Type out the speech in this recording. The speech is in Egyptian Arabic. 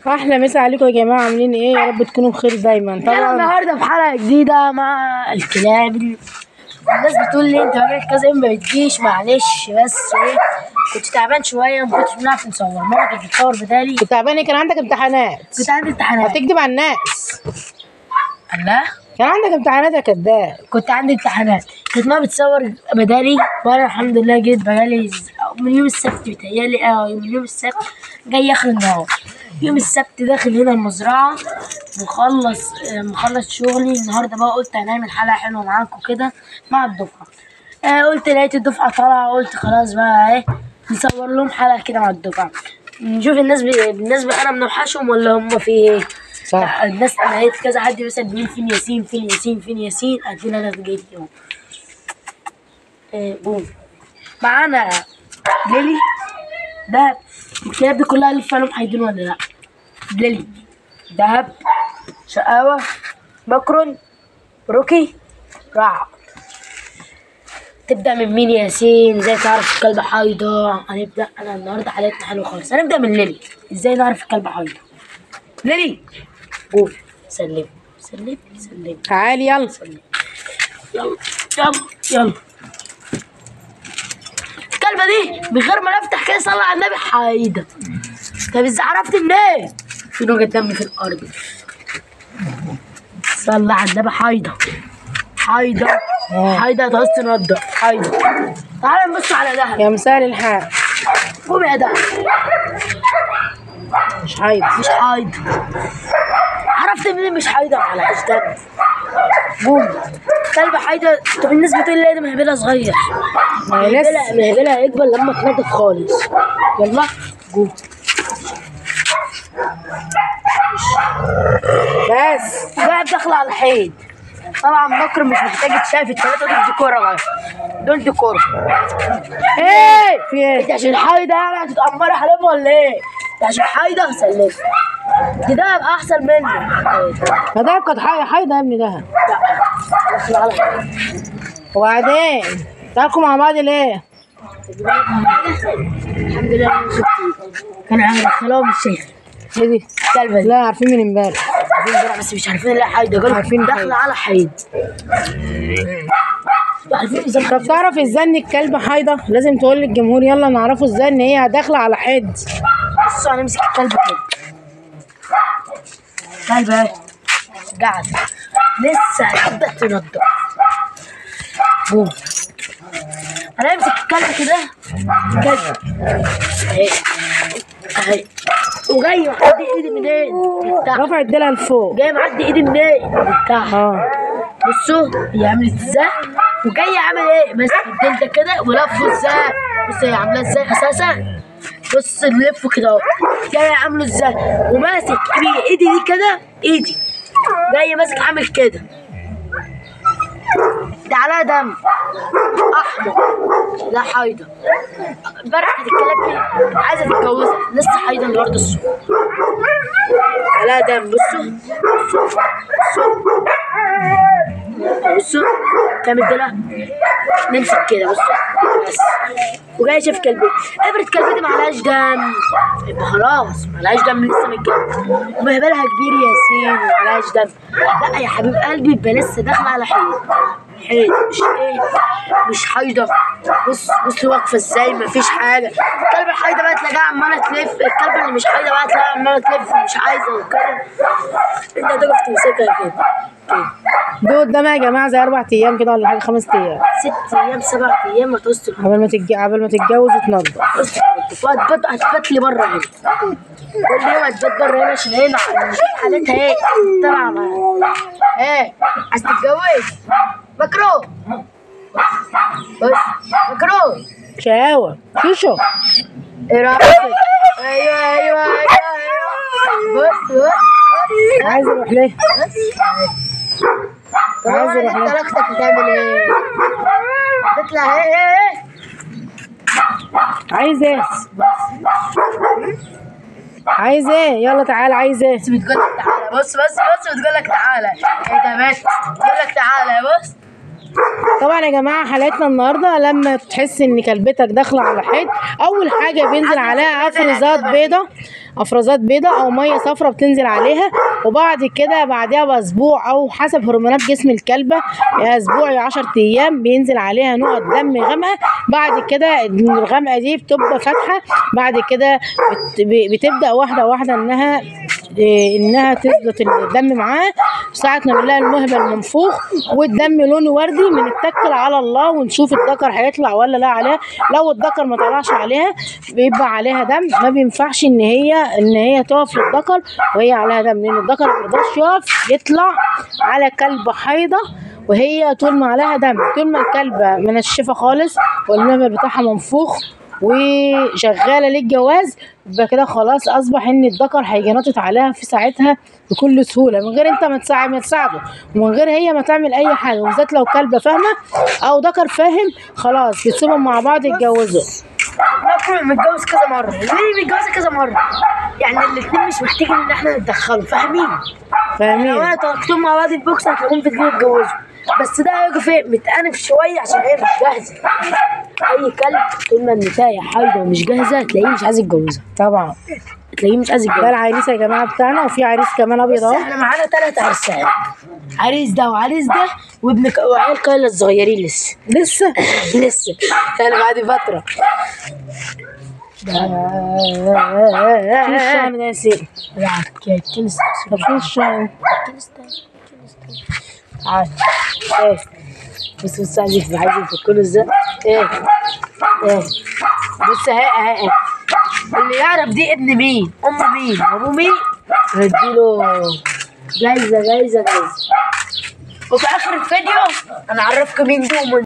احلى مسا عليكم يا جماعه عاملين ايه يا رب تكونوا بخير دايما انا طبعا النهارده في حلقه جديده مع الكلاب الناس بتقول لي انت بقالك كذا يوم ما بتجيش معلش بس ايه كنت تعبان شويه ما كنتش بنعرف نصور ماما كانت بتصور بدالي كنت تعبان إيه؟ كان عندك امتحانات كنت عندي امتحانات هتكدب على الناس الله كان عندك امتحانات يا كداب كنت عندي امتحانات كانت ماما بتصور بدالي وانا الحمد لله جيت بقالي ز- من يوم السبت بتهيألي اه من يوم السبت جاي اخر النهار يوم السبت داخل هنا المزرعة مخلص آه، مخلص شغلي النهارده بقى قلت هنعمل حلقة حلوة معاكم كده مع الدفعة آه قلت لقيت الدفعة طالعة قلت خلاص بقى ايه نصور لهم حلقة كده مع الدفعة نشوف الناس بي... الناس بقى انا بنوحشهم ولا هم في ايه صح الناس انا لقيت كذا حد بيسال مين فين ياسين فين ياسين فين ياسين ادي انا جيت يوم آه، قول معانا ليلي دهب الكلاب دي كلها اللي فعلا محايدين ولا لا ليلي دهب شقاوة بكرن روكي رع تبدأ من مين يا ياسين ازاي تعرف الكلب حايضة هنبدأ انا النهاردة حلقتنا حلوة خالص هنبدأ من ليلي ازاي نعرف الكلب حايضة ليلي قول سلم سلم سلم تعالي يلا سلم يلا يلا يلا الكلبة دي من غير ما نفتح كده صلى على النبي حايدة طب ازاي عرفت منين؟ في نوجة دم في الأرض صلى على النبي حايدة حايدة حايدة تعوز تنضف حايدة تعالى نبص على دهب يا مساء الحال قوم يا دهب مش حايض مش حايدة عرفت منين مش حايدة على دم قوم كلبة حايدة طب الناس بتقول لي ده مهبلها صغير ما هي مهبلها لسه مهبلها يكبر لما تنضف خالص يلا قوم بس بقى داخلة على الحيط طبعا بكر مش محتاج تشايف التلاتة دول دي كورة بقى دول دي كورة ايه في ايه انت عشان حايدة يعني هتتأمري حليم ولا ايه؟ انت عشان حايدة سلم دي ده يبقى أحسن مني ما ده كانت حي- حايضه يا ابني ده داخلة على الحيط وبعدين تاكلوا مع بعض ليه الحمد لله انا شفتي كان هيدخلوها مش شايف ليه دي الكلبة دي لا عارفين من امبارح عارفين امبارح بس مش عارفين لا حايدة قالوا عارفين داخلة على حيط عارفين بالظبط طب تعرف ازاي ان الكلب حايضه لازم تقول للجمهور يلا نعرفه ازاي ان هي داخله على حد بصوا هنمسك الكلب كده كلب اهي قاعد لسه هتبدأ تنضف بوم هنمسك الكلب كده كلب اهي اهي وجاي معدي ايدي منين؟ من تحت رفع الدلع لفوق جاي معدي ايدي منين؟ من تحت اه بصوا هي عملت ازاي وجاي عامل ايه ماسك الجلده كده ولفه ازاي بص هي عاملاه ازاي اساسا بص نلفه كده اهو جاي عامله ازاي وماسك ايدي ايدي دي كده ايدي جاي ماسك عامل كده ده عليها دم احمر لا حايضه امبارح كانت الكلاب دي عايزه تتجوزها لسه حايضه النهارده الصبح عليها دم بصوا بصوا بصوا بصوا كام الدلع نمسك كده بصوا بس وجاي شاف كلبي افرض كلبتي معلهاش دم يبقى خلاص معلهاش دم لسه متجوز ومهبلها كبير يا ياسين ومعلهاش دم لا يا حبيب قلبي يبقى لسه داخله على حيط حيط مش ايه مش حايضه بص بص واقفه ازاي مفيش حاجه الكلبه الحايضه بقى تلاقيها عماله تلف الكلبه اللي مش حايضه بقى تلاقيها عماله تلف ومش عايزه وكده انت هتقف تمسكها كده كده دول قدامها يا جماعه زي اربع ايام كده ولا حاجه خمس ايام ست ايام سبع ايام هتوصل قبل ما تتج... قبل ما تتجوز وتنضف وهتبات هتبات لي بره هنا كل يوم هتبات بره هنا عشان هنا نشوف حالتها ايه طالعه معاها ايه عايز تتجوز مكرو بص مكرو شقاوه شوشو ايه رايك ايوه ايوه ايوه ايوه بص بص عايز اروح ليه عايز عايز اروح انت ليه اختك بتعمل ايه؟ تطلع ايه ايه ايه عايز ايه عايز ايه يلا تعال عايز ايه بس بتقول لك تعالى بص بص بص بتقول لك تعالى ايه ده بس بتقول لك تعالى بص طبعا يا جماعه حلقتنا النهارده لما تحس ان كلبتك داخله على حيط اول حاجه بينزل عليها افرزات بيضه افرازات بيضاء او ميه صفراء بتنزل عليها وبعد كده بعدها باسبوع او حسب هرمونات جسم الكلبه يا اسبوع يا 10 ايام بينزل عليها نقط دم غامقه بعد كده الغامقه دي بتبقى فاتحه بعد كده بت- ب- بتبدا واحده واحده انها إيه، انها تثبت الدم معاها ساعة ما بنلاقي المهبل منفوخ والدم لونه وردي بنتكل على الله ونشوف الذكر هيطلع ولا لا عليها لو الذكر ما طلعش عليها بيبقى عليها دم ما بينفعش ان هي ان هي تقف للذكر وهي عليها دم لان الذكر ما بيرضاش يقف يطلع على كلبة حيضة وهي طول ما عليها دم طول ما الكلبة منشفة خالص والمهبل بتاعها منفوخ وشغاله للجواز يبقى كده خلاص اصبح ان الذكر هيجي ناطط عليها في ساعتها بكل سهوله من غير انت ما تساعد ما تساعده ومن غير هي ما تعمل اي حاجه وبالذات لو كلبه فاهمه او ذكر فاهم خلاص بتسيبهم مع بعض يتجوزوا ممكن متجوز كذا مرة ليه متجوزة كذا مرة يعني الاتنين مش محتاجين ان احنا نتدخلوا فاهمين لو فاهمين انا تركتهم مع بعض البوكس هتلاقيهم في الدنيا يتجوزوا بس ده هيجي فين متأنف شوية عشان هي مش جاهزة أي كلب طول ما النتاية حايضة ومش جاهزة تلاقيه مش عايز يتجوزها طبعا تلاقيه مش عايز ده يتجوزها العريس يا جماعه بتاعنا وفي عريس كمان ابيض بس اهو احنا معانا تلات عرسان عريس ده وعريس ده وابن ك... وعيال كايلا الصغيرين لسه لسه لسه انا بعد فترة في الشهر ده يا سيدي لا كنس طب في الشهر كنس تعال ايه بص بص عايز يف- عايز يفكله ازاي ايه ايه بص اهي اهي اهي. اللي يعرف دي ابن مين ام مين ابو مين نديله جايزه جايزه جايزه وفي اخر الفيديو انا اعرفكم مين دي ومن